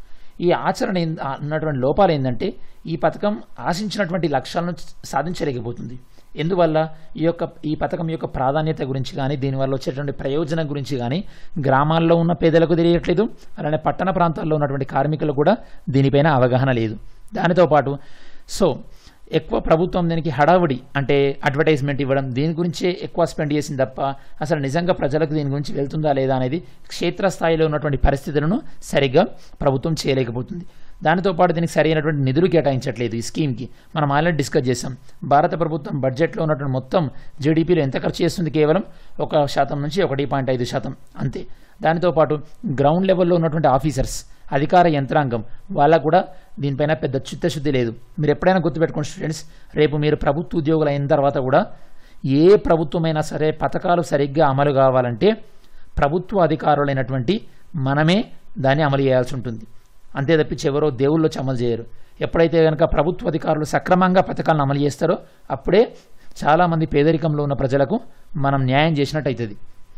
ఈ ఆచరణ ఏం- ఆ ఉన్నటువంటి లోపాలు ఏంటంటే ఈ పథకం ఆశించినటువంటి లక్ష్యాలను సాధించలేకపోతుంది ఎందువల్ల ఈ యొక్క ఈ పథకం యొక్క ప్రాధాన్యత గురించి కానీ దీనివల్ల వచ్చేటువంటి ప్రయోజనం గురించి కానీ గ్రామాల్లో ఉన్న పేదలకు తెలియట్లేదు అలానే పట్టణ ప్రాంతాల్లో ఉన్నటువంటి కార్మికులకు కూడా దీనిపైన అవగాహన లేదు దానితో పాటు సో ఎక్కువ ప్రభుత్వం దీనికి హడావుడి అంటే అడ్వర్టైజ్మెంట్ ఇవ్వడం దీని గురించే ఎక్కువ స్పెండ్ చేసింది తప్ప అసలు నిజంగా ప్రజలకు దీని గురించి వెళ్తుందా లేదా అనేది క్షేత్రస్థాయిలో ఉన్నటువంటి పరిస్థితులను సరిగ్గా ప్రభుత్వం చేయలేకపోతుంది దానితో పాటు దీనికి సరైనటువంటి నిధులు కేటాయించట్లేదు ఈ స్కీమ్కి మనం ఆల్రెడీ డిస్కస్ చేసాం భారత ప్రభుత్వం బడ్జెట్లో ఉన్నటువంటి మొత్తం జీడిపిలో ఎంత ఖర్చు చేస్తుంది కేవలం ఒక శాతం నుంచి ఒకటి పాయింట్ ఐదు శాతం అంతే దానితో పాటు గ్రౌండ్ లెవెల్లో ఉన్నటువంటి ఆఫీసర్స్ అధికార యంత్రాంగం వాళ్ళకు కూడా దీనిపైన పెద్ద చిత్తశుద్ధి లేదు మీరు ఎప్పుడైనా గుర్తుపెట్టుకోండి స్టూడెంట్స్ రేపు మీరు ప్రభుత్వ ఉద్యోగులు అయిన తర్వాత కూడా ఏ ప్రభుత్వమైనా సరే పథకాలు సరిగ్గా అమలు కావాలంటే ప్రభుత్వ అధికారులైనటువంటి మనమే దాన్ని అమలు చేయాల్సి ఉంటుంది అంతే తప్పించి ఎవరో దేవుళ్ళు వచ్చి అమలు చేయరు ఎప్పుడైతే కనుక ప్రభుత్వ అధికారులు సక్రమంగా పథకాలను అమలు చేస్తారో అప్పుడే చాలామంది పేదరికంలో ఉన్న ప్రజలకు మనం న్యాయం చేసినట్టు అవుతుంది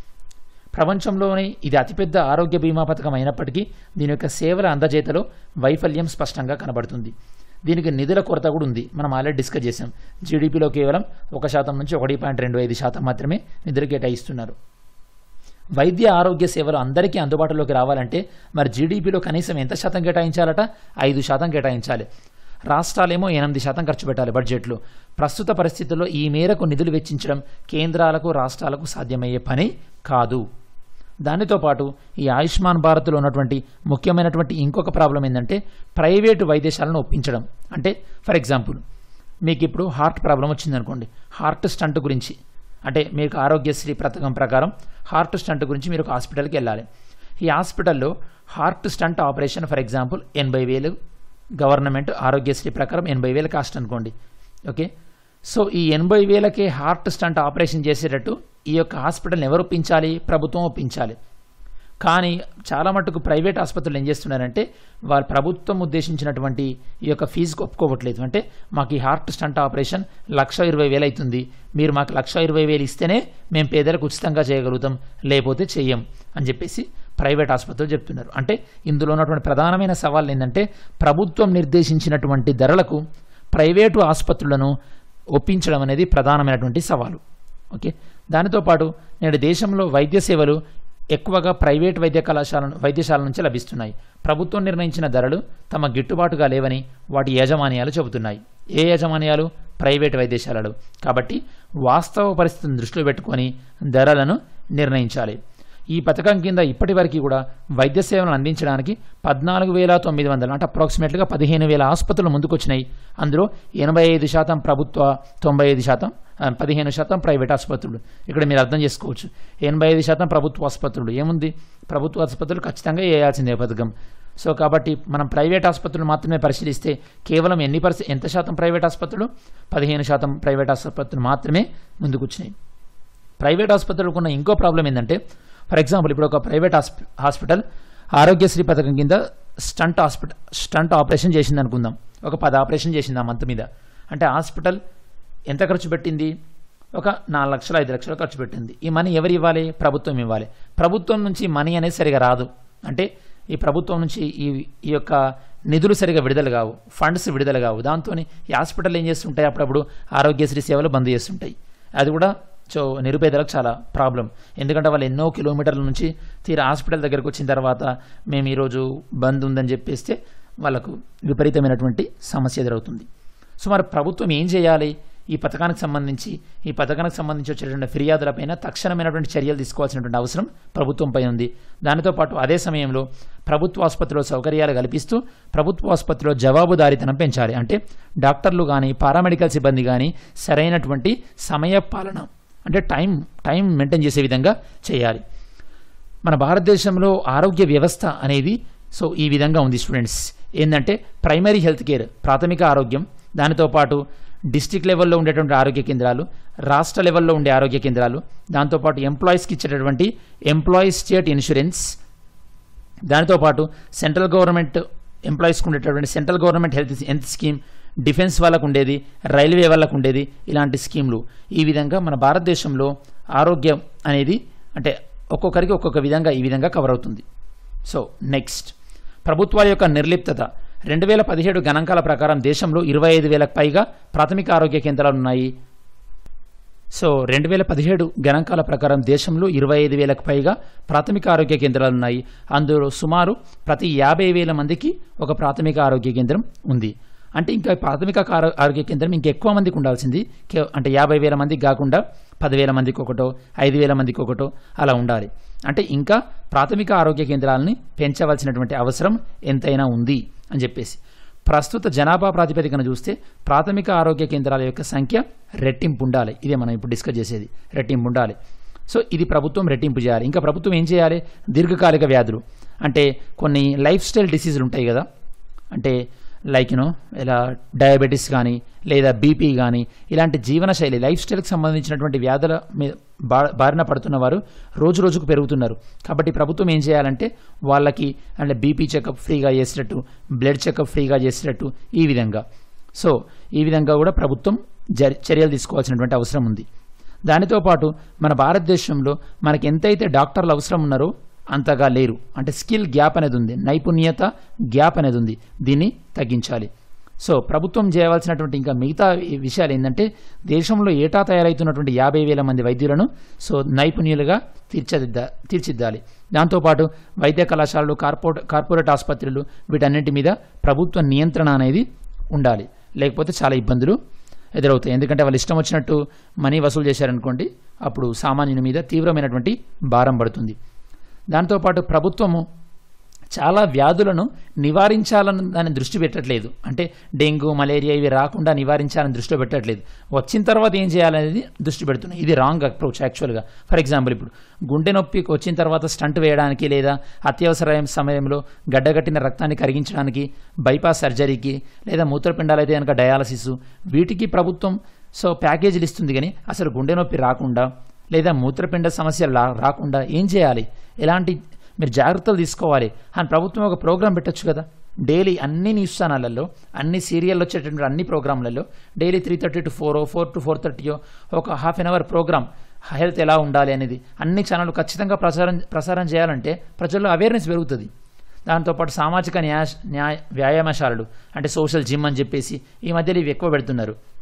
ప్రపంచంలోనే ఇది అతిపెద్ద ఆరోగ్య బీమా పథకం అయినప్పటికీ దీని యొక్క సేవల అందజేతలో వైఫల్యం స్పష్టంగా కనబడుతుంది దీనికి నిధుల కొరత కూడా ఉంది మనం ఆల్రెడీ డిస్కస్ చేసాం జీడిపిలో కేవలం ఒక శాతం నుంచి ఒకటి పాయింట్ రెండు ఐదు శాతం మాత్రమే నిధులు కేటాయిస్తున్నారు వైద్య ఆరోగ్య సేవలు అందరికీ అందుబాటులోకి రావాలంటే మరి జీడిపిలో కనీసం ఎంత శాతం కేటాయించాలట ఐదు శాతం కేటాయించాలి రాష్ట్రాలేమో ఎనిమిది శాతం ఖర్చు పెట్టాలి బడ్జెట్లో ప్రస్తుత పరిస్థితుల్లో ఈ మేరకు నిధులు వెచ్చించడం కేంద్రాలకు రాష్ట్రాలకు సాధ్యమయ్యే పని కాదు దానితో పాటు ఈ ఆయుష్మాన్ భారత్లో ఉన్నటువంటి ముఖ్యమైనటువంటి ఇంకొక ప్రాబ్లం ఏంటంటే ప్రైవేటు వైద్యశాలను ఒప్పించడం అంటే ఫర్ ఎగ్జాంపుల్ మీకు ఇప్పుడు హార్ట్ ప్రాబ్లం వచ్చిందనుకోండి హార్ట్ స్టంట్ గురించి అంటే మీకు ఆరోగ్యశ్రీ పథకం ప్రకారం హార్ట్ స్టంట్ గురించి మీరు ఒక హాస్పిటల్కి వెళ్ళాలి ఈ హాస్పిటల్లో heart stent operation for example ఎనభై వేలు గవర్నమెంట్ ఆరోగ్యశ్రీ ప్రకారం ఎనభై వేలు కాస్ట్ అనుకోండి ఓకే సో ఈ ఎనభై వేలకే హార్ట్ స్టంట్ ఆపరేషన్ చేసేటట్టు ఈ యొక్క హాస్పిటల్ని ఎవరు ఒప్పించాలి ప్రభుత్వం ఒప్పించాలి కానీ చాలా మటుకు ప్రైవేట్ ఆసుపత్రులు ఏం చేస్తున్నారంటే వాళ్ళ ప్రభుత్వం ఉద్దేశించినటువంటి ఈ యొక్క ఫీజుకు ఒప్పుకోవట్లేదు అంటే మాకు ఈ హార్ట్ స్టంట్ ఆపరేషన్ లక్ష ఇరవై వేలు అవుతుంది మీరు మాకు లక్ష ఇరవై వేలు ఇస్తేనే మేము పేదలకు ఉచితంగా చేయగలుగుతాం లేకపోతే చెయ్యం అని చెప్పేసి ప్రైవేట్ ఆసుపత్రులు చెప్తున్నారు అంటే ఇందులో ఉన్నటువంటి ప్రధానమైన సవాల్ ఏంటంటే ప్రభుత్వం నిర్దేశించినటువంటి ధరలకు ప్రైవేటు ఆసుపత్రులను ఒప్పించడం అనేది ప్రధానమైనటువంటి సవాలు ఓకే దానితో పాటు నేడు దేశంలో వైద్య సేవలు ఎక్కువగా ప్రైవేట్ వైద్య కళాశాల వైద్యశాల నుంచి లభిస్తున్నాయి ప్రభుత్వం నిర్ణయించిన ధరలు తమ గిట్టుబాటుగా లేవని వాటి యాజమాన్యాలు చెబుతున్నాయి ఏ యాజమాన్యాలు ప్రైవేట్ వైద్యశాలలు కాబట్టి వాస్తవ పరిస్థితిని దృష్టిలో పెట్టుకొని ధరలను నిర్ణయించాలి ఈ పథకం కింద ఇప్పటి వరకు కూడా వైద్య సేవలను అందించడానికి పద్నాలుగు వేల తొమ్మిది వందలు అంటే అప్రాక్సిమేట్గా పదిహేను వేల ఆసుపత్రులు ముందుకొచ్చినాయి అందులో ఎనభై ఐదు శాతం ప్రభుత్వ తొంభై ఐదు శాతం ఆ, పదిహేను శాతం ప్రైవేట్ ఆసుపత్రులు ఇక్కడ మీరు అర్థం చేసుకోవచ్చు ఎనభై ఐదు శాతం ప్రభుత్వ ఆసుపత్రులు ఏముంది ప్రభుత్వ ఆసుపత్రులు ఖచ్చితంగా వేయాల్సిందే పథకం సో కాబట్టి మనం ప్రైవేట్ ఆసుపత్రులు మాత్రమే పరిశీలిస్తే కేవలం ఎన్ని పర్సె ఎంత శాతం ప్రైవేట్ ఆసుపత్రులు పదిహేను శాతం ప్రైవేట్ ఆసుపత్రులు మాత్రమే ముందుకొచ్చినాయి ప్రైవేట్ ఆసుపత్రులకు ఉన్న ఇంకో ప్రాబ్లం ఏంటంటే ఫర్ ఎగ్జాంపుల్ ఇప్పుడు ఒక ప్రైవేట్ హాస్పి హాస్పిటల్ ఆరోగ్యశ్రీ పథకం కింద స్టంట్ హాస్పిటల్ స్టంట్ ఆపరేషన్ చేసింది అనుకుందాం ఒక పది ఆపరేషన్ చేసింది ఆ మంత్ మీద అంటే హాస్పిటల్ ఎంత ఖర్చు పెట్టింది ఒక నాలుగు లక్షలు ఐదు లక్షలు ఖర్చు పెట్టింది ఈ మనీ ఎవరు ఇవ్వాలి ప్రభుత్వం ఇవ్వాలి ప్రభుత్వం నుంచి మనీ అనేది సరిగా రాదు అంటే ఈ ప్రభుత్వం నుంచి ఈ ఈ యొక్క నిధులు సరిగా విడుదల కావు ఫండ్స్ విడుదల కావు దాంతో ఈ హాస్పిటల్ ఏం చేస్తుంటాయి అప్పుడప్పుడు ఆరోగ్యశ్రీ సేవలు బంద్ చేస్తుంటాయి అది కూడా సో నిరుపేదలకు చాలా ప్రాబ్లం ఎందుకంటే వాళ్ళు ఎన్నో కిలోమీటర్ల నుంచి తీరా హాస్పిటల్ దగ్గరకు వచ్చిన తర్వాత మేము ఈరోజు బంద్ ఉందని చెప్పేస్తే వాళ్ళకు విపరీతమైనటువంటి సమస్య ఎదురవుతుంది సో మరి ప్రభుత్వం ఏం చేయాలి ఈ పథకానికి సంబంధించి ఈ పథకానికి సంబంధించి వచ్చేటువంటి ఫిర్యాదులపైన తక్షణమైనటువంటి చర్యలు తీసుకోవాల్సినటువంటి అవసరం ప్రభుత్వంపై ఉంది దానితో పాటు అదే సమయంలో ప్రభుత్వ ఆసుపత్రిలో సౌకర్యాలు కల్పిస్తూ ప్రభుత్వ ఆసుపత్రిలో జవాబుదారీతనం పెంచాలి అంటే డాక్టర్లు కానీ పారామెడికల్ సిబ్బంది కానీ సరైనటువంటి సమయ పాలన అంటే టైం టైం మెయింటైన్ చేసే విధంగా చేయాలి మన భారతదేశంలో ఆరోగ్య వ్యవస్థ అనేది సో ఈ విధంగా ఉంది స్టూడెంట్స్ ఏంటంటే ప్రైమరీ హెల్త్ కేర్ ప్రాథమిక ఆరోగ్యం దానితో పాటు డిస్టిక్ లెవెల్లో ఉండేటువంటి ఆరోగ్య కేంద్రాలు రాష్ట్ర లెవెల్లో ఉండే ఆరోగ్య కేంద్రాలు దాంతోపాటు ఎంప్లాయీస్కి ఇచ్చేటటువంటి ఎంప్లాయీస్ స్టేట్ ఇన్సూరెన్స్ దానితో పాటు సెంట్రల్ గవర్నమెంట్ ఎంప్లాయీస్కి ఉండేటటువంటి central government health health scheme defence వాళ్ళకు ఉండేది రైల్వే వాళ్ళకు ఉండేది ఇలాంటి స్కీమ్లు ఈ విధంగా మన భారతదేశంలో ఆరోగ్యం అనేది అంటే ఒక్కొక్కరికి ఒక్కొక్క విధంగా ఈ విధంగా కవర్ అవుతుంది సో నెక్స్ట్ ప్రభుత్వాల యొక్క నిర్లిప్తత రెండు వేల పదిహేడు గణాంకాల ప్రకారం దేశంలో ఇరవై ఐదు వేలకు పైగా ప్రాథమిక ఆరోగ్య కేంద్రాలు ఉన్నాయి సో రెండు వేల పదిహేడు గణాంకాల ప్రకారం దేశంలో ఇరవై ఐదు వేలకు పైగా ప్రాథమిక ఆరోగ్య కేంద్రాలు ఉన్నాయి అందులో సుమారు ప్రతి యాభై వేల మందికి ఒక ప్రాథమిక ఆరోగ్య కేంద్రం ఉంది అంటే ఇంకా ప్రాథమిక ఆరో- ఆరోగ్య కేంద్రం ఇంకెక్కువ మందికి ఉండాల్సింది కే- అంటే యాభై వేల మందికి కాకుండా పదివేల మందికి ఒకటో ఐదు వేల మందికి ఒకటో అలా ఉండాలి అంటే ఇంకా ప్రాథమిక ఆరోగ్య కేంద్రాలని పెంచవలసినటువంటి అవసరం ఎంతైనా ఉంది అని చెప్పేసి ప్రస్తుత జనాభా ప్రాతిపదికన చూస్తే ప్రాథమిక ఆరోగ్య కేంద్రాల యొక్క సంఖ్య రెట్టింపు ఉండాలి ఇదే మనం ఇప్పుడు డిస్కస్ చేసేది రెట్టింపు ఉండాలి సో ఇది ప్రభుత్వం రెట్టింపు చేయాలి ఇంకా ప్రభుత్వం ఏం చేయాలి దీర్ఘకాలిక వ్యాధులు అంటే కొన్ని లైఫ్ స్టైల్ డిసీజులు ఉంటాయి కదా అంటే లైక్ యూనో ఇలా డయాబెటీస్ కానీ లేదా బీపీ కానీ ఇలాంటి జీవనశైలి లైఫ్ స్టైల్కి సంబంధించినటువంటి వ్యాధుల మీద బా బారిన పడుతున్న వారు రోజు రోజుకు పెరుగుతున్నారు కాబట్టి ప్రభుత్వం ఏం చేయాలంటే వాళ్ళకి అంటే బీపీ చెకప్ ఫ్రీగా చేసేటట్టు బ్లడ్ చెకప్ ఫ్రీగా చేసేటట్టు ఈ విధంగా సో ఈ విధంగా కూడా ప్రభుత్వం జరి చర్యలు తీసుకోవాల్సినటువంటి అవసరం ఉంది దానితో పాటు మన భారతదేశంలో మనకి ఎంతైతే డాక్టర్లు అవసరం ఉన్నారో అంతగా లేరు అంటే స్కిల్ గ్యాప్ అనేది ఉంది నైపుణ్యత గ్యాప్ అనేది ఉంది దీన్ని తగ్గించాలి సో ప్రభుత్వం చేయవలసినటువంటి ఇంకా మిగతా ఈ విషయాలు ఏంటంటే దేశంలో ఏటా తయారవుతున్నటువంటి యాభై వేల మంది వైద్యులను సో నైపుణ్యులుగా తీర్చిదిద్దా తీర్చిదిద్దాలి దాంతోపాటు వైద్య కళాశాలలు కార్పొరేట్ కార్పొరేట్ ఆసుపత్రులు వీటన్నింటి మీద ప్రభుత్వ నియంత్రణ అనేది ఉండాలి లేకపోతే చాలా ఇబ్బందులు ఎదురవుతాయి ఎందుకంటే వాళ్ళు ఇష్టం వచ్చినట్టు మనీ వసూలు చేశారనుకోండి అప్పుడు సామాన్యుని మీద తీవ్రమైనటువంటి భారం పడుతుంది దాంతోపాటు ప్రభుత్వము చాలా వ్యాధులను నివారించాలని దాన్ని దృష్టి పెట్టట్లేదు అంటే డెంగ్యూ మలేరియా ఇవి రాకుండా నివారించాలని దృష్టి పెట్టట్లేదు వచ్చిన తర్వాత ఏం చేయాలనేది దృష్టి పెడుతున్నాయి ఇది రాంగ్ అప్రోచ్ యాక్చువల్గా ఫర్ ఎగ్జాంపుల్ ఇప్పుడు గుండె నొప్పి వచ్చిన తర్వాత స్టంట్ వేయడానికి లేదా అత్యవసర సమయంలో గడ్డగట్టిన రక్తాన్ని కరిగించడానికి బైపాస్ సర్జరీకి లేదా మూత్రపిండాలు అయితే కనుక డయాలసిస్ వీటికి ప్రభుత్వం సో ప్యాకేజీలు ఇస్తుంది కానీ అసలు గుండె నొప్పి రాకుండా లేదా మూత్రపిండ సమస్య లా- రాకుండా ఏం చేయాలి ఎలాంటి మీరు జాగ్రత్తలు తీసుకోవాలి అని ప్రభుత్వం ఒక ప్రోగ్రాం పెట్టొచ్చు కదా డైలీ అన్ని న్యూస్ ఛానళ్ళల్లో అన్ని సీరియల్ వచ్చేటటువంటి అన్ని ప్రోగ్రాంలలో daily three thirty to four four to four థర్టీయో ఒక half an hour programme health ఎలా ఉండాలి అనేది అన్ని ఛానళ్ళు ఖచ్చితంగా ప్రసారం ప్రసారం చేయాలంటే ప్రజల్లో అవేర్నెస్ పెరుగుతుంది దాంతోపాటు సామాజిక న్యాయ న్యాయ వ్యాయామశాలలు అంటే సోషల్ జిమ్ అని చెప్పేసి ఈ మధ్యలో ఇవి ఎక్కువ పెడుతున్నారు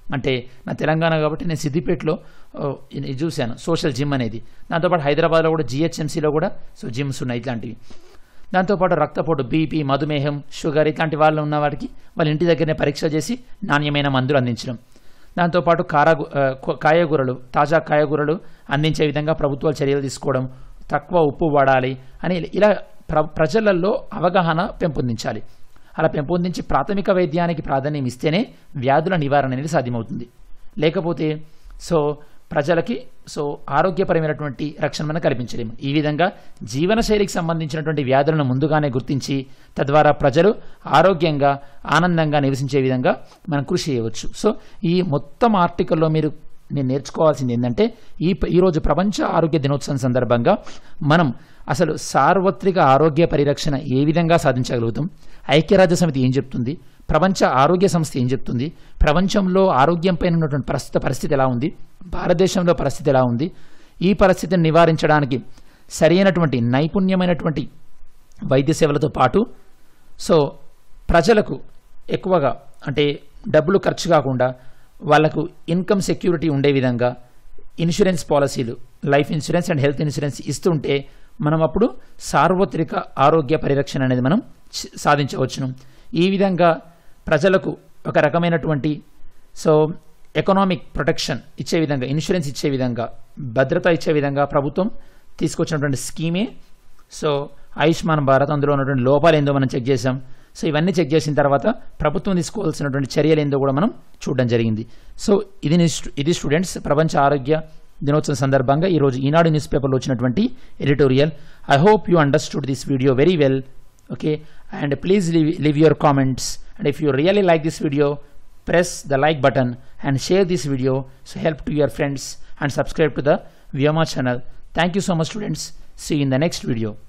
అంటే నా తెలంగాణ కాబట్టి నేను సిద్దిపేటలో ఆ, ఇది చూశాను సోషల్ జిమ్ అనేది దాంతోపాటు హైదరాబాద్లో కూడా జిహెచ్ఎంసీలో కూడా సో జిమ్స్ ఉన్నాయి ఇట్లాంటివి దాంతోపాటు రక్తపోటు బీపీ మధుమేహం షుగర్ ఇట్లాంటి వాళ్ళు ఉన్న వాటికి వాళ్ళ ఇంటి దగ్గరనే పరీక్ష చేసి నాణ్యమైన మందులు అందించడం దాంతోపాటు కారాగు ఆ, కు- కాయగూరలు తాజా కాయగూరలు అందించే విధంగా ప్రభుత్వాలు చర్యలు తీసుకోవడం తక్కువ ఉప్పు వాడాలి అని ఇలా ప్ర ప్రజలలో అవగాహన పెంపొందించాలి అలా పెంపొందించి ప్రాథమిక వైద్యానికి ప్రాధాన్యం ఇస్తేనే వ్యాధుల నివారణ అనేది సాధ్యమవుతుంది లేకపోతే సో ప్రజలకి సో ఆరోగ్యపరమైనటువంటి రక్షణ మనం కల్పించలేము ఈ విధంగా జీవనశైలికి సంబంధించినటువంటి వ్యాధులను ముందుగానే గుర్తించి తద్వారా ప్రజలు ఆరోగ్యంగా ఆనందంగా నివసించే విధంగా మనం కృషి చేయవచ్చు సో ఈ మొత్తం ఆర్టికల్లో మీరు నేను నేర్చుకోవాల్సింది ఏంటంటే ఈ ఈరోజు ప్రపంచ ఆరోగ్య దినోత్సవం సందర్భంగా మనం అసలు సార్వత్రిక ఆరోగ్య పరిరక్షణ ఏ విధంగా సాధించగలుగుతాం ఐక్యరాజ్య సమితి ఏం చెప్తుంది ప్రపంచ ఆరోగ్య సంస్థ ఏం చెప్తుంది ప్రపంచంలో ఆరోగ్యం పైన ఉన్నటువంటి ప్రస్తుత పరిస్థితి ఎలా ఉంది భారతదేశంలో పరిస్థితి ఎలా ఉంది ఈ పరిస్థితిని నివారించడానికి సరైనటువంటి నైపుణ్యమైనటువంటి వైద్య సేవలతో పాటు సో ప్రజలకు ఎక్కువగా అంటే డబ్బులు ఖర్చు కాకుండా వాళ్ళకు ఇన్కమ్ సెక్యూరిటీ ఉండే విధంగా ఇన్సూరెన్స్ పాలసీలు life insurance and health insurance ఇస్తుంటే మనం అప్పుడు సార్వత్రిక ఆరోగ్య పరిరక్షణ అనేది మనం చ- సాధించవచ్చును ఈ విధంగా ప్రజలకు ఒక రకమైనటువంటి సో ఎకనామిక్ ప్రొటెక్షన్ ఇచ్చే విధంగా ఇన్సూరెన్స్ ఇచ్చే విధంగా భద్రత ఇచ్చే విధంగా ప్రభుత్వం తీసుకొచ్చినటువంటి స్కీమే సో ఆయుష్మాన్ భారత్ అందులో ఉన్నటువంటి లోపాలు ఏందో మనం చెక్ చేసాం సో ఇవన్నీ చెక్ చేసిన తర్వాత ప్రభుత్వం తీసుకోవాల్సినటువంటి చర్యలు ఏందో కూడా మనం చూడడం జరిగింది సో ఇది ని- ఇది స్టూడెంట్స్ ప్రపంచ ఆరోగ్య దినోత్సవం సందర్భంగా ఈరోజు ఈనాడు న్యూస్ పేపర్లో వచ్చినటువంటి editorial I hope you understood this video very well okay and please leave, leave your comments and if you really like this video press the like button and share this video so help to your friends and subscribe to the Vyoma channel thank you so much students see you in the next video